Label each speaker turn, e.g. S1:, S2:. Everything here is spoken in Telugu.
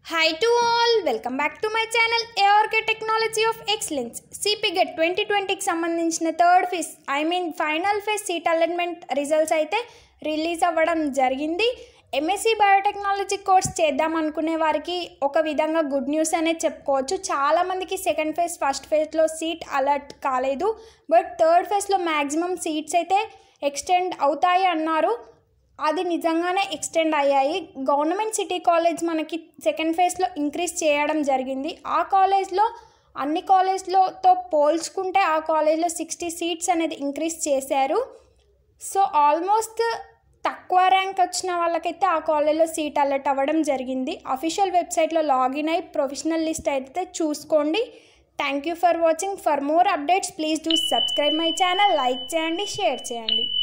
S1: Hi to all, welcome back to my channel ARK Technology of Excellence. CPGET twenty ట్వంటీకి సంబంధించిన third phase I mean final phase seat alignment results అయితే రిలీజ్ అవ్వడం జరిగింది ఎంఎస్సి బయోటెక్నాలజీ కోర్స్ చేద్దాం అనుకునే వారికి ఒక విధంగా గుడ్ న్యూస్ అనేది చెప్పుకోవచ్చు చాలామందికి సెకండ్ ఫేజ్ ఫస్ట్ ఫేజ్లో సీట్ అలర్ట్ కాలేదు బట్ థర్డ్ ఫేజ్లో మ్యాక్సిమం సీట్స్ అయితే ఎక్స్టెండ్ అవుతాయి అన్నారు అది నిజంగానే ఎక్స్టెండ్ అయ్యాయి గవర్నమెంట్ సిటీ కాలేజ్ మనకి సెకండ్ ఫేజ్లో ఇంక్రీజ్ చేయడం జరిగింది ఆ కాలేజ్లో అన్ని కాలేజ్లతో పోల్చుకుంటే ఆ కాలేజ్లో సిక్స్టీ సీట్స్ అనేది ఇంక్రీజ్ చేశారు సో ఆల్మోస్ట్ తక్కువ ర్యాంక్ వచ్చిన వాళ్ళకైతే ఆ కాలేజ్లో సీట్ అలర్ట్ అవ్వడం జరిగింది అఫీషియల్ వెబ్సైట్లో లాగిన్ అయి ప్రొఫెషనల్ లిస్ట్ అయితే చూసుకోండి thank you for watching for more updates please do subscribe my channel like చేయండి షేర్ చేయండి